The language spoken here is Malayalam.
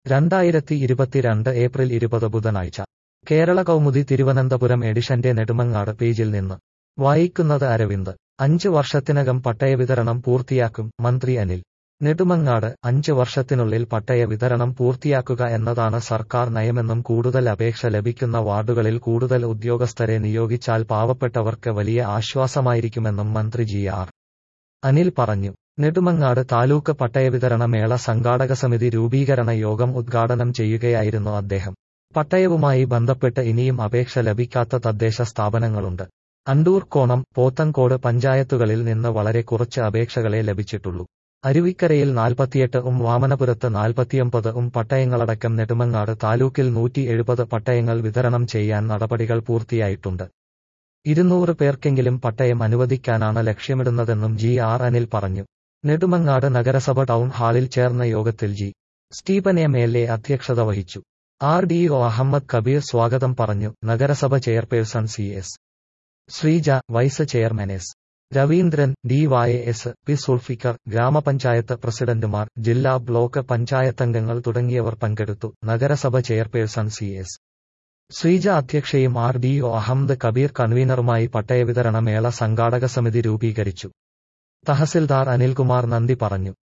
രണ്ടായിരത്തി ഇരുപത്തിരണ്ട് ഏപ്രിൽ ഇരുപത് ബുധനാഴ്ച കേരള കൗമുദി തിരുവനന്തപുരം എഡിഷന്റെ നെടുമങ്ങാട് പേജിൽ നിന്ന് വായിക്കുന്നത് അരവിന്ദ് അഞ്ച് വർഷത്തിനകം പട്ടയ വിതരണം പൂർത്തിയാക്കും മന്ത്രി അനിൽ നെടുമങ്ങാട് അഞ്ച് വർഷത്തിനുള്ളിൽ പട്ടയ വിതരണം പൂർത്തിയാക്കുക എന്നതാണ് സർക്കാർ നയമെന്നും കൂടുതൽ അപേക്ഷ ലഭിക്കുന്ന വാർഡുകളിൽ കൂടുതൽ ഉദ്യോഗസ്ഥരെ നിയോഗിച്ചാൽ പാവപ്പെട്ടവർക്ക് വലിയ ആശ്വാസമായിരിക്കുമെന്നും മന്ത്രി ജി ആർ അനിൽ പറഞ്ഞു നെടുമങ്ങാട് താലൂക്ക് പട്ടയ വിതരണ മേള സംഘാടക സമിതി രൂപീകരണ യോഗം ഉദ്ഘാടനം ചെയ്യുകയായിരുന്നു അദ്ദേഹം പട്ടയവുമായി ബന്ധപ്പെട്ട് ഇനിയും അപേക്ഷ ലഭിക്കാത്ത തദ്ദേശ സ്ഥാപനങ്ങളുണ്ട് അണ്ടൂർ കോണം പോത്തൻകോട് പഞ്ചായത്തുകളിൽ നിന്ന് വളരെ കുറച്ച് അപേക്ഷകളെ ലഭിച്ചിട്ടുള്ളൂ അരുവിക്കരയിൽ നാൽപ്പത്തിയെട്ട് ഉം വാമനപുരത്ത് നാൽപ്പത്തിയൊമ്പത് ഉം പട്ടയങ്ങളടക്കം നെടുമങ്ങാട് താലൂക്കിൽ നൂറ്റി എഴുപത് പട്ടയങ്ങൾ വിതരണം ചെയ്യാൻ നടപടികൾ പൂർത്തിയായിട്ടുണ്ട് ഇരുന്നൂറ് പേർക്കെങ്കിലും പട്ടയം അനുവദിക്കാനാണ് ലക്ഷ്യമിടുന്നതെന്നും ജി ആർ അനിൽ പറഞ്ഞു നെടുമങ്ങാട് നഗരസഭ ടൗൺ ഹാളിൽ ചേർന്ന യോഗത്തിൽ G Stephen M L A അധ്യക്ഷത വഹിച്ചു R D O Ahammad Kabeer സ്വാഗതം പറഞ്ഞു നഗരസഭ chairperson C S Sreeja vice chairman S Raveendran D Y S P Sulfikar ഗ്രാമപഞ്ചായത്ത് പ്രസിഡന്റുമാർ ജില്ലാ ബ്ലോക്ക് പഞ്ചായത്തംഗങ്ങൾ തുടങ്ങിയവർ പങ്കെടുത്തു നഗരസഭ ചെയർപേഴ്സൺ സി എസ് ശ്രീജ അധ്യക്ഷയും R D O Ahammad Kabeer കൺവീനറുമായി പട്ടയ വിതരണ മേള സംഘാടക സമിതി രൂപീകരിച്ചു തഹസിൽദാർ അനിൽകുമാർ നന്ദി പറഞ്ഞു